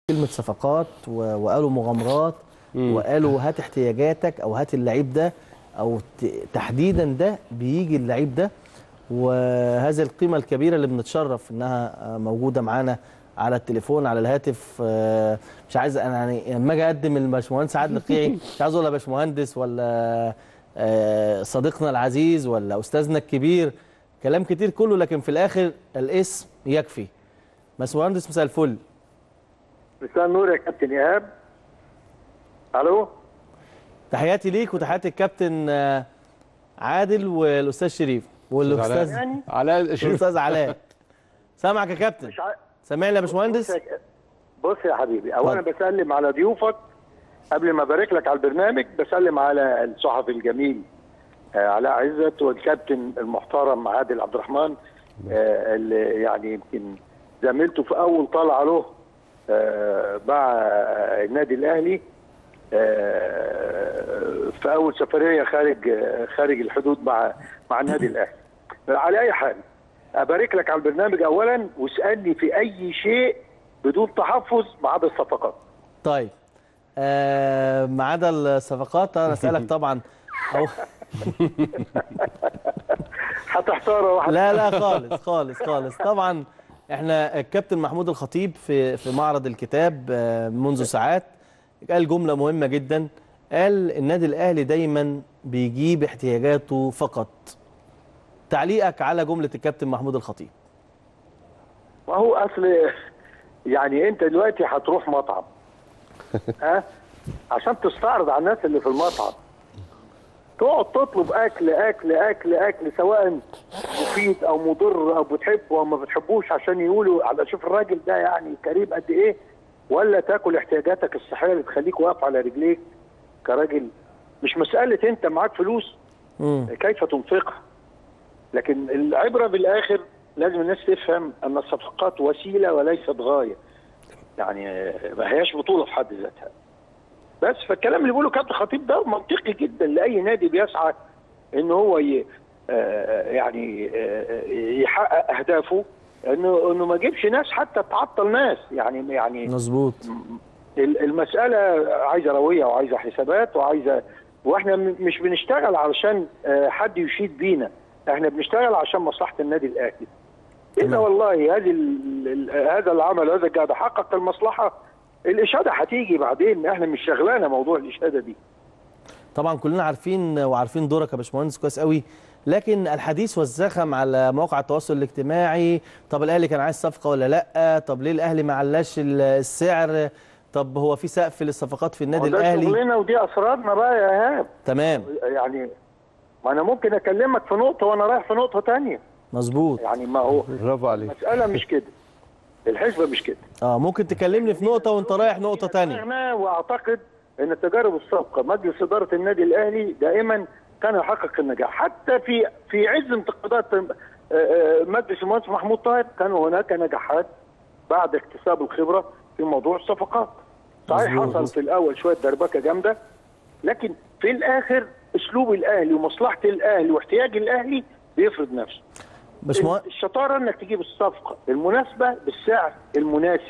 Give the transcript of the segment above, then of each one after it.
كلمه صفقات و- وقالوا مغامرات وقالوا هات احتياجاتك او هات اللعيب ده او ت- تحديدا ده بيجي اللعيب ده وهذه القيمه الكبيره اللي بنتشرف انها آه، موجوده معانا على التليفون على الهاتف آه، مش عايز انا يعني لما اجي اقدم الباشمهندس عادل قيعي مش عايز اقول يا باشمهندس ولا آه، صديقنا العزيز ولا استاذنا الكبير كلام كتير كله لكن في الاخر الاسم يكفي باشمهندس مساء الفل مساء النور يا كابتن ايهاب الو تحياتي ليك وتحياتي الكابتن آه، عادل والاستاذ شريف والاستاذ يعني علاء شريف الاستاذ علاء سامعك يا كابتن مش ع... سامعني يا بص باشمهندس يا... بص يا حبيبي اولا اتفضل. بسلم على ضيوفك قبل ما ابارك لك على البرنامج بسلم على الصحفي الجميل آه علاء عزت والكابتن المحترم عادل عبد الرحمن آه اللي يعني يمكن زميلته في اول طلعه له آه مع آه، النادي الاهلي آه، في اول سفريه خارج آه، خارج الحدود مع مع النادي الاهلي على اي حال ابارك لك على البرنامج اولا واسالني في اي شيء بدون تحفظ ما عدا الصفقات طيب آه ما عدا الصفقات انا اسالك طبعا أو هتحتار واحد لا لا خالص خالص خالص طبعا احنا الكابتن محمود الخطيب في في معرض الكتاب آه، منذ ساعات قال جمله مهمه جدا قال النادي الاهلي دايما بيجيب احتياجاته فقط تعليقك على جمله الكابتن محمود الخطيب ما هو اصل يعني انت دلوقتي هتروح مطعم ها عشان تستعرض على الناس اللي في المطعم تقعد تطلب اكل اكل اكل اكل سواء مفيد او مضر او بتحبه او ما بتحبوش عشان يقولوا على شوف الراجل ده يعني كريم قد ايه ولا تاكل احتياجاتك الصحيه اللي تخليك واقف على رجليك كراجل مش مساله انت معاك فلوس مم. كيف تنفقها لكن العبرة بالآخر لازم الناس تفهم أن الصفقات وسيلة وليست غاية يعني آه، ما هياش بطولة في حد ذاتها بس فالكلام اللي بيقوله كابتن خطيب ده منطقي جدا لأي نادي بيسعى إن هو ي... آه، يعني آه، يحقق أهدافه إنه إنه ما يجيبش ناس حتى تعطل ناس يعني يعني مظبوط ال- المسألة عايزة روية وعايزة حسابات وعايزة واحنا م- مش بنشتغل علشان آه، حد يشيد بينا احنا بنشتغل عشان مصلحة النادي الأهلي إذا تمام. والله هذه ال- ال- هذا العمل هذا قاعد حقق المصلحة الإشادة هتيجي بعدين احنا مش شغلانة موضوع الإشادة دي طبعا كلنا عارفين وعارفين دورك يا باشمهندس كويس قوي لكن الحديث والزخم على مواقع التواصل الاجتماعي طب الاهلي كان عايز صفقه ولا لا طب ليه الاهلي ما علاش ال- السعر طب هو في سقف للصفقات في النادي وده الاهلي شغلنا ودي أسرارنا بقى يا إيهاب تمام يعني ما أنا ممكن أكلمك في نقطة وأنا رايح في نقطة تانية مظبوط يعني ما هو برافو عليك المسألة مش كده الحسبة مش كده اه ممكن تكلمني في نقطه وانت رايح نقطه تانية أنا واعتقد ان تجارب السابقه مجلس اداره النادي الاهلي دائما كان يحقق النجاح حتى في في عز انتقادات آه، آه، مجلس المهندس محمود طاهر كان هناك نجاحات بعد اكتساب الخبره في موضوع الصفقات صحيح مظبوط. حصل في الاول شويه دربكه جامده لكن في الاخر اسلوب الاهلي ومصلحه الاهلي واحتياج الاهلي بيفرض نفسه باشمهندس الشطاره انك تجيب الصفقه المناسبه بالسعر المناسب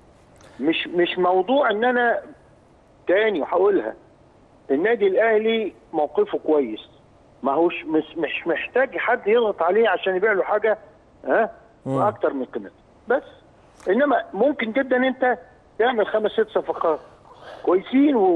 مش مش موضوع ان انا تاني وهقولها النادي الاهلي موقفه كويس ما هوش مش, مش محتاج حد يضغط عليه عشان يبيع له حاجه ها مم. اكتر من قيمتها بس انما ممكن جدا انت تعمل خمس ست صفقات كويسين و-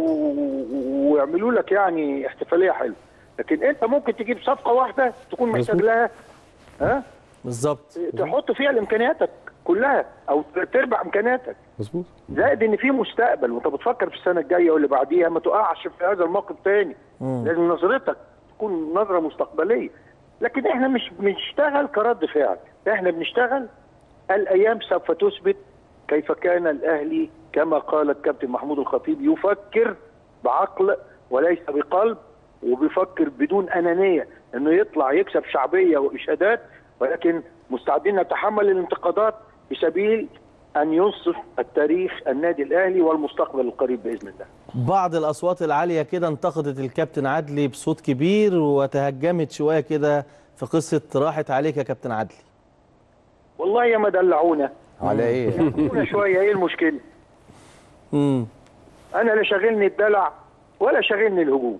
و- ويعملوا لك يعني احتفاليه حلوه لكن انت ممكن تجيب صفقه واحده تكون محتاج مظبوط. لها ها بالظبط تحط فيها امكانياتك كلها او تربع امكانياتك مظبوط زائد ان في مستقبل وانت بتفكر في السنه الجايه واللي بعديها ما تقعش في هذا الموقف تاني مم. لازم نظرتك تكون نظره مستقبليه لكن احنا مش بنشتغل كرد فعل احنا بنشتغل الايام سوف تثبت كيف كان الاهلي كما قال الكابتن محمود الخطيب يفكر بعقل وليس بقلب وبيفكر بدون انانيه انه يطلع يكسب شعبيه واشادات ولكن مستعدين نتحمل الانتقادات في سبيل ان ينصف التاريخ النادي الاهلي والمستقبل القريب باذن الله. بعض الاصوات العاليه كده انتقدت الكابتن عدلي بصوت كبير وتهجمت شويه كده في قصه راحت عليك يا كابتن عدلي والله يا ما دلعونا على ايه؟ دلعونا شويه ايه المشكله؟ امم انا لا شاغلني الدلع ولا شاغلني الهجوم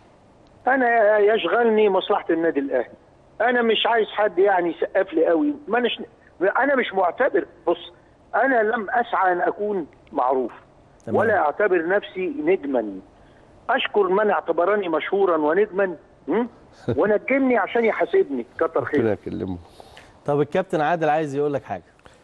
انا يشغلني مصلحه النادي الاهلي انا مش عايز حد يعني يسقف لي قوي ما أناش انا مش معتبر بص انا لم اسعى ان اكون معروف تمام. ولا اعتبر نفسي نجما اشكر من اعتبرني مشهورا ونجما م? ونجمني عشان يحاسبني كتر خير ربنا يكلمه طب الكابتن عادل عايز يقول لك حاجه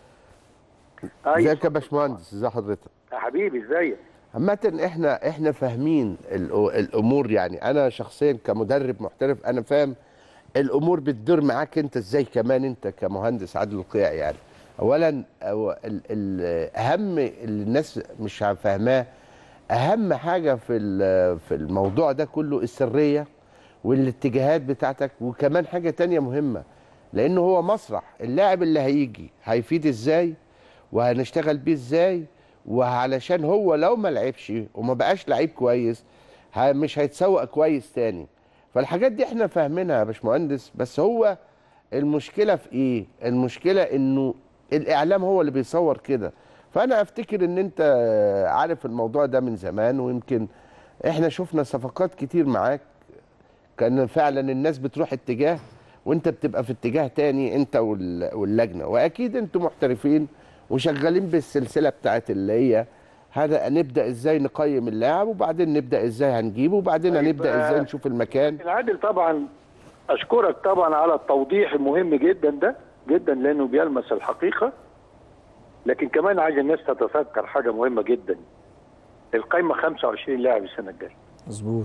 ازيك يا باشمهندس ازي حضرتك يا حبيبي ازيك عامة احنا احنا فاهمين الأ- الامور يعني انا شخصيا كمدرب محترف انا فاهم الامور بتدور معاك انت ازاي كمان انت كمهندس عادل القيع يعني اولا أو ال- ال- اهم اللي الناس مش فاهماه اهم حاجه في ال- في الموضوع ده كله السريه والاتجاهات بتاعتك وكمان حاجه تانية مهمه لانه هو مسرح اللاعب اللي هيجي هيفيد ازاي وهنشتغل بيه ازاي وعلشان هو لو ما لعبش وما بقاش لعيب كويس ه- مش هيتسوق كويس تاني فالحاجات دي احنا فاهمينها يا باشمهندس بس هو المشكله في ايه المشكله انه الاعلام هو اللي بيصور كده فانا افتكر ان انت عارف الموضوع ده من زمان ويمكن احنا شفنا صفقات كتير معاك كان فعلا الناس بتروح اتجاه وانت بتبقى في اتجاه تاني انت وال- واللجنه واكيد انتوا محترفين وشغالين بالسلسله بتاعت اللي هي هذا نبدا ازاي نقيم اللاعب وبعدين نبدا ازاي هنجيبه وبعدين طيب، هنبدا آه، ازاي نشوف المكان العادل طبعا اشكرك طبعا على التوضيح المهم جدا ده جدا لانه بيلمس الحقيقه لكن كمان عايز الناس تتذكر حاجه مهمه جدا القايمه 25 لاعب السنه الجايه مظبوط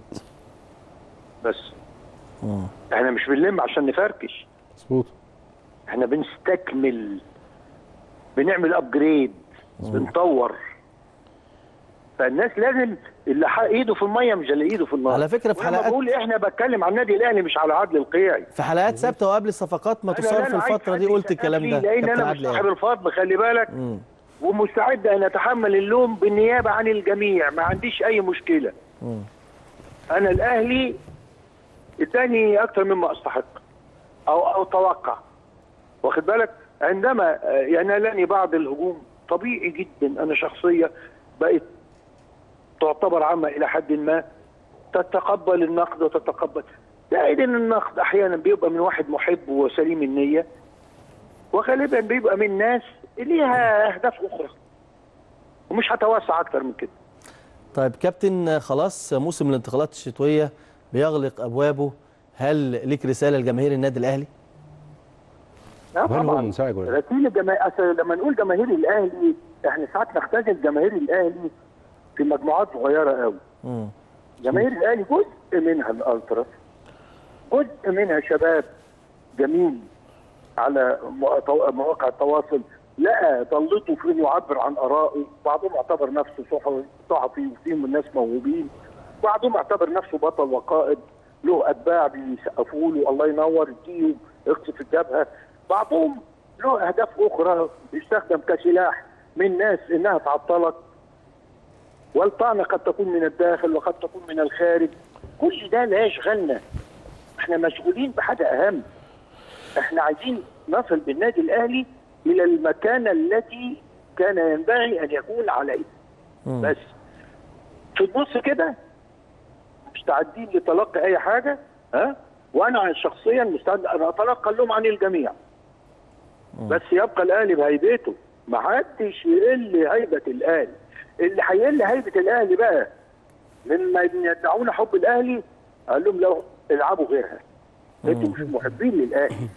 بس مم. احنا مش بنلم عشان نفركش مظبوط احنا بنستكمل بنعمل ابجريد بنطور فالناس لازم اللي ح- ايده في الميه مش اللي ايده في النار على فكرة في ولما حلقات- بقول احنا بتكلم عن النادي الاهلي مش على عدل القيعي في حلقات ثابته وقبل الصفقات ما أنا- تصار أنا في عايز الفتره حد دي قلت يسقف الكلام لي ده لان كابتن انا مش عادل صاحب إيهاب. الفضل خلي بالك مم. ومستعد ان اتحمل اللوم بالنيابه عن الجميع ما عنديش اي مشكله مم. انا الاهلي اداني اكثر مما استحق او او توقع واخد بالك عندما آه، ينالني بعض الهجوم طبيعي جدا انا شخصيه بقت تعتبر عامه الى حد ما تتقبل النقد وتتقبل زائد ان النقد احيانا بيبقى من واحد محب وسليم النيه وغالبا بيبقى من ناس ليها اهداف اخرى ومش هتوسع اكتر من كده طيب كابتن خلاص موسم الانتقالات الشتويه بيغلق ابوابه هل ليك رساله لجماهير النادي الاهلي لا وهل هو طبعا منزعج ولا لا؟ رسيل الجما... أصل لما نقول جماهير الاهلي احنا ساعات نختزل جماهير الاهلي في مجموعات صغيره قوي مم. جماهير الاهلي جزء منها الالتراس جزء منها شباب جميل على مو- تو- مواقع التواصل لقى ضلته في انه يعبر عن ارائه بعضهم اعتبر نفسه صحفي صحفي وفيهم الناس موهوبين بعضهم اعتبر نفسه بطل وقائد له اتباع بيسقفوا له الله ينور اديهم اقصف الجبهه بعضهم له اهداف اخرى بيستخدم كسلاح من ناس انها تعطلت والطعنه قد تكون من الداخل وقد تكون من الخارج كل ده لا يشغلنا احنا مشغولين بحاجه اهم احنا عايزين نصل بالنادي الاهلي الى المكانه التي كان ينبغي ان يكون عليها مم. بس في النص كده مستعدين لتلقي اي حاجه ها وانا شخصيا مستعد ان اتلقى اللوم عن الجميع بس يبقى الاهلي بهيبته ما حدش يقل هيبه الاهلي اللي هيقل هيبه الاهلي بقى مما يدعون حب الاهلي قال لهم لو العبوا غيرها انتوا مش محبين للاهلي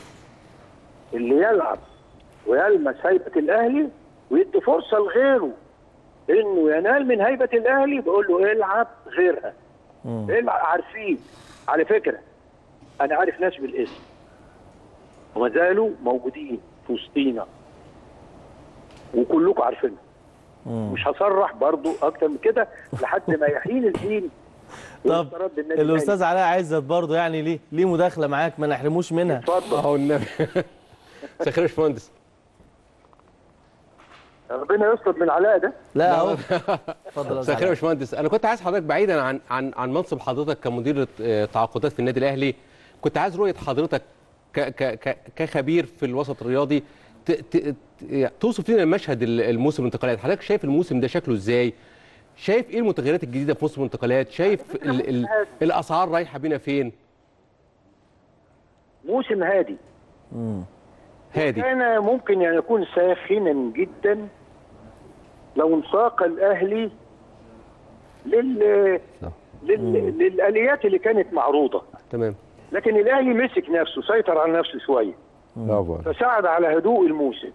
اللي يلعب ويلمس هيبه الاهلي ويدي فرصه لغيره انه ينال من هيبه الاهلي بقول له العب غيرها مم. العب عارفين على فكره انا عارف ناس بالاسم وما زالوا موجودين في وسطينا وكلكم عارفينهم مم. مش هصرح برضو اكتر من كده لحد ما يحين الحين طب ويسترد النادي الاستاذ علاء عزت برضه يعني ليه ليه مداخله معاك ما نحرموش منها الأهلي. اتفضل اهو النبي مساء الخير يا باشمهندس ربنا يستر من علاء ده لا اهو اتفضل يا مساء الخير يا علاء. باشمهندس انا كنت عايز حضرتك بعيدا عن عن عن منصب حضرتك كمدير آه، تعاقدات في النادي الاهلي كنت عايز رؤيه حضرتك ك ك ك كخبير في الوسط الرياضي ت... ت... ت... يعني توصف لنا المشهد ال- الموسم الانتقالات حضرتك شايف الموسم ده شكله ازاي شايف ايه المتغيرات الجديده في موسم الانتقالات شايف ال... ال... الاسعار رايحه بينا فين موسم هادي هادي كان ممكن ان يكون ساخنا جدا لو انساق الاهلي لل... لل... للاليات اللي كانت معروضه تمام لكن الاهلي مسك نفسه سيطر على نفسه شويه برافو فساعد على هدوء الموسم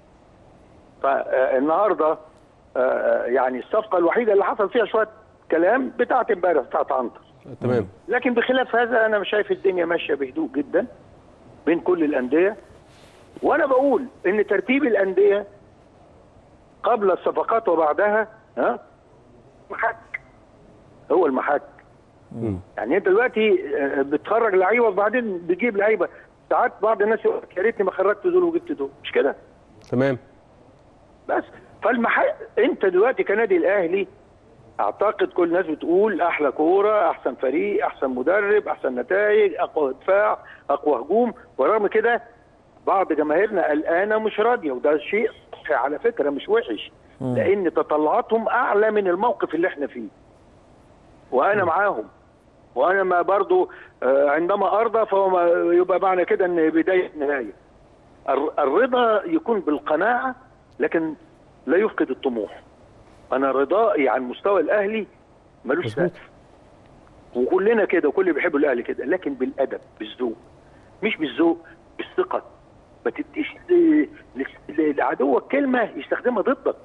فالنهارده يعني الصفقه الوحيده اللي حصل فيها شويه كلام بتاعت امبارح بتاعت عنتر تمام لكن بخلاف هذا انا شايف الدنيا ماشيه بهدوء جدا بين كل الانديه وانا بقول ان ترتيب الانديه قبل الصفقات وبعدها ها محك هو المحك يعني انت دلوقتي آه، بتخرج لعيبه وبعدين بتجيب لعيبه ساعات بعض الناس يقول لك يا ريتني ما خرجت دول وجبت دول مش كده تمام بس فالمحق انت دلوقتي كنادي الاهلي اعتقد كل الناس بتقول احلى كوره احسن فريق احسن مدرب احسن نتائج اقوى دفاع اقوى هجوم ورغم كده بعض جماهيرنا قلقانه مش راضيه وده شيء على فكره مش وحش لان تطلعاتهم اعلى من الموقف اللي احنا فيه وانا معاهم وانا ما برضو آه، عندما ارضى فهو ما- يبقى معنى كده ان بدايه نهايه الر- الرضا يكون بالقناعه لكن لا يفقد الطموح انا رضائي عن مستوى الاهلي ملوش سقف وكلنا كده وكل اللي بيحبوا الاهلي كده لكن بالادب بالذوق مش بالذوق بالثقه ما تديش ل- ل- لعدوك كلمه يستخدمها ضدك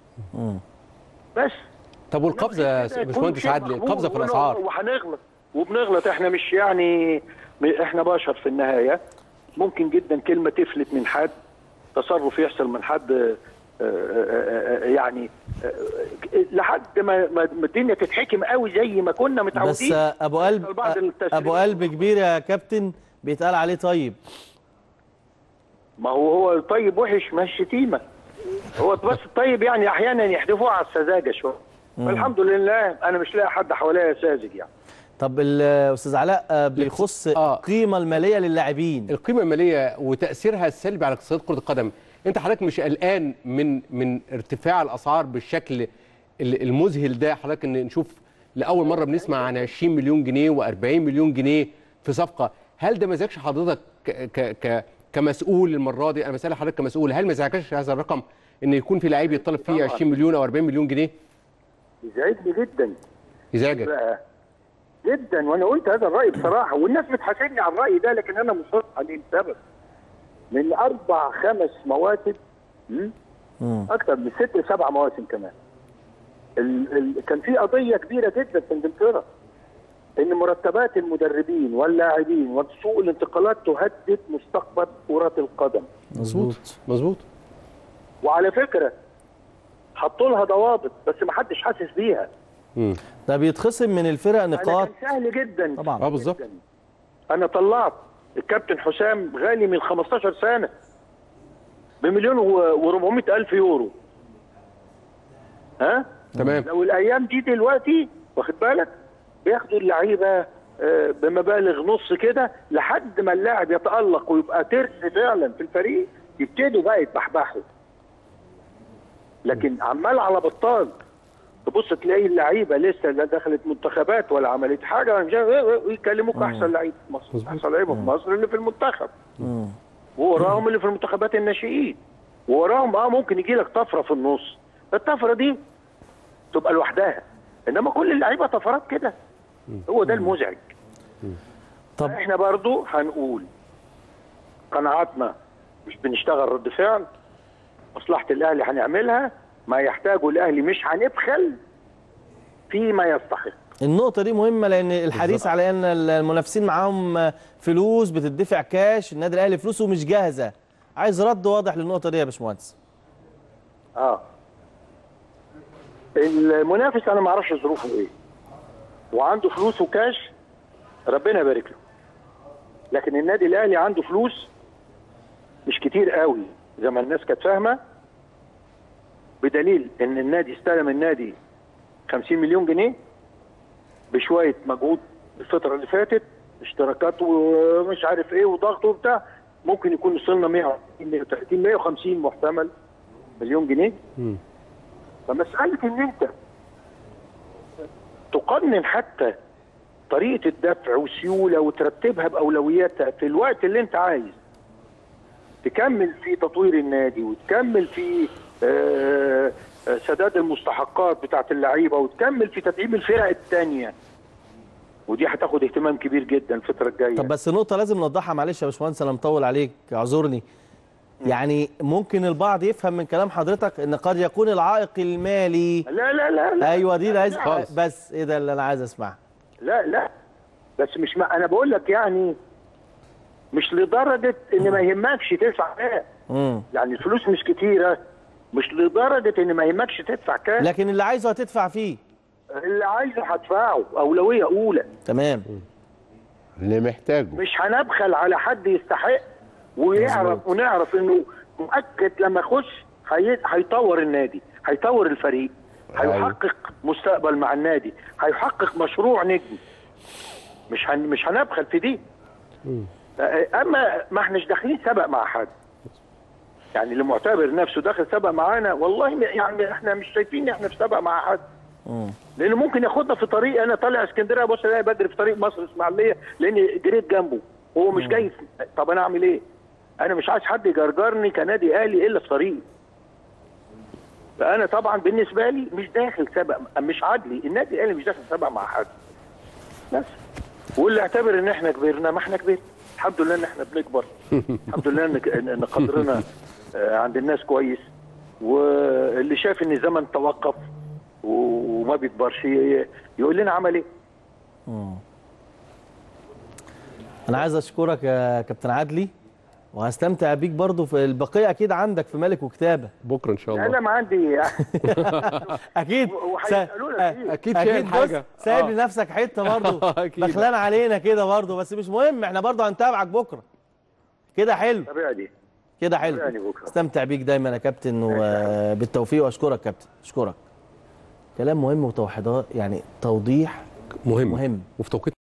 بس طب والقفزه يا كده يكون باشمهندس شيء عادل مقبول القفزه في ون- الاسعار وهنغلط وبنغلط احنا مش يعني م- احنا بشر في النهايه ممكن جدا كلمه تفلت من حد تصرف يحصل من حد آه، آه، آه، آه، يعني آه، لحد ما ما ما الدنيا تتحكم قوي زي ما كنا بس متعودين ابو قلب بعض التسريبات. ابو قلب كبير يا كابتن بيتقال عليه طيب ما هو هو طيب وحش مش شتيمه هو بس الطيب يعني احيانا يحدفوه على السذاجه شويه فالحمد لله انا مش لاقي حد حواليا ساذج يعني طب الاستاذ علاء آه، بيخص آه. القيمه الماليه للاعبين القيمه الماليه وتاثيرها السلبي على اقتصاد كره القدم انت حضرتك مش قلقان من من ارتفاع الاسعار بالشكل ال- المذهل ده حضرتك ان نشوف لاول مره بنسمع عن 20 مليون جنيه و40 مليون جنيه في صفقه هل ده ما يزعجش حضرتك ك ك ك كمسؤول المره دي انا بسال حضرتك كمسؤول هل ما يزعجكش هذا الرقم ان يكون في لعيب يطلب فيه طبعاً. 20 مليون او 40 مليون جنيه يزعجني جدا يزعجك بقى جدا وانا قلت هذا الراي بصراحه والناس بتحاسبني على الراي ده لكن انا مصر عليه لسبب من اربع خمس مواسم م? اكثر من ست سبع مواسم كمان ال ال كان في قضيه كبيره جدا في انجلترا ان مرتبات المدربين واللاعبين وسوق الانتقالات تهدد مستقبل كره القدم مظبوط مظبوط وعلى فكره حطوا لها ضوابط بس ما حدش حاسس بيها امم ده بيتخصم من الفرق أنا نقاط كان سهل جدا طبعا اه بالظبط جداً. انا طلعت الكابتن حسام غالي من 15 سنه بمليون و400 الف يورو ها تمام لو الايام دي دلوقتي واخد بالك بياخدوا اللعيبه آه، بمبالغ نص كده لحد ما اللاعب يتالق ويبقى ترس فعلا في الفريق يبتدوا بقى يتبحبحوا لكن عمال على بطال تبص تلاقي اللعيبه لسه لا دخلت منتخبات ولا عملت حاجه ولا مش عارف إيه، ويكلموك احسن لعيب في مصر احسن لعيبه في مصر اللي في المنتخب ووراهم اللي في المنتخبات الناشئين ووراهم اه ممكن يجي لك طفره في النص الطفره دي تبقى لوحدها انما كل اللعيبه طفرات كده هو ده المزعج طب احنا برضو هنقول قناعاتنا مش بنشتغل رد فعل مصلحه الاهلي هنعملها ما يحتاجه الاهلي مش هنبخل فيما يستحق النقطة دي مهمة لأن الحديث على أن المنافسين معاهم فلوس بتدفع كاش النادي الأهلي فلوسه مش جاهزة عايز رد واضح للنقطة دي يا باشمهندس اه المنافس انا ما اعرفش ظروفه ايه وعنده فلوس وكاش ربنا يبارك له لكن النادي الاهلي عنده فلوس مش كتير قوي زي ما الناس كانت فاهمه بدليل ان النادي استلم النادي 50 مليون جنيه بشويه مجهود الفتره اللي فاتت اشتراكات ومش عارف ايه وضغط وبتاع ممكن يكون وصلنا 120 130 150 محتمل مليون جنيه مم. فمساله ان انت تقنن حتى طريقه الدفع وسيوله وترتبها باولوياتها في الوقت اللي انت عايز تكمل في تطوير النادي وتكمل في آه، آه، سداد المستحقات بتاعت اللعيبه وتكمل في تدعيم الفرق الثانيه ودي هتاخد اهتمام كبير جدا الفتره الجايه طب بس نقطة لازم نوضحها معلش يا باشمهندس انا مطول عليك اعذرني يعني ممكن البعض يفهم من كلام حضرتك ان قد يكون العائق المالي لا لا لا لا ايوه دي اللي عايز خالص. بس ايه ده اللي انا عايز اسمعه لا لا بس مش ما انا بقول لك يعني مش لدرجه ان ما يهمكش تدفع كام امم يعني الفلوس مش كتيره مش لدرجه ان ما يهمكش تدفع كام لكن اللي عايزه هتدفع فيه اللي عايزه هدفعه اولويه اولى تمام اللي محتاجه مش هنبخل على حد يستحق ويعرف ونعرف انه مؤكد لما يخش هي- هيطور النادي هيطور الفريق أيوة. هيحقق مستقبل مع النادي هيحقق مشروع نجم مش هن مش هنبخل في دي اما ما احناش داخلين سبق مع حد يعني اللي معتبر نفسه داخل سبق معانا والله م- يعني احنا مش شايفين ان احنا في سبق مع حد مم. لانه ممكن ياخدنا في طريق انا طالع اسكندريه بص الاقي بدري في طريق مصر اسماعيليه لاني جريت جنبه وهو مش جاي في- طب انا اعمل ايه؟ انا مش عايز حد يجرجرني كنادي اهلي الا في طريقي. فانا طبعا بالنسبه لي مش داخل سبق مش عدلي النادي الاهلي مش داخل سبق مع حد. بس واللي اعتبر ان احنا كبرنا ما احنا كبرنا الحمد لله ان احنا بنكبر الحمد لله ان ان إن قدرنا آه، عند الناس كويس واللي شاف ان الزمن توقف وما بيكبرش ي- يقول لنا عمل ايه انا عايز اشكرك يا كابتن عدلي وهستمتع بيك برضو في البقيه اكيد عندك في ملك وكتابه بكره ان شاء الله انا ما عندي اكيد وهيسألونا كتير. أكيد شايل بص، حاجة. سايب آه. لنفسك حته برضو أكيد. بخلان علينا كده برضو بس مش مهم احنا برضو هنتابعك بكره كده حلو طبيعي دي كده حلو يعني بكرة. استمتع بيك دايما يا كابتن وبالتوفيق واشكرك كابتن اشكرك كلام مهم وتوحيدات يعني توضيح مهم مهم. وفي توقيت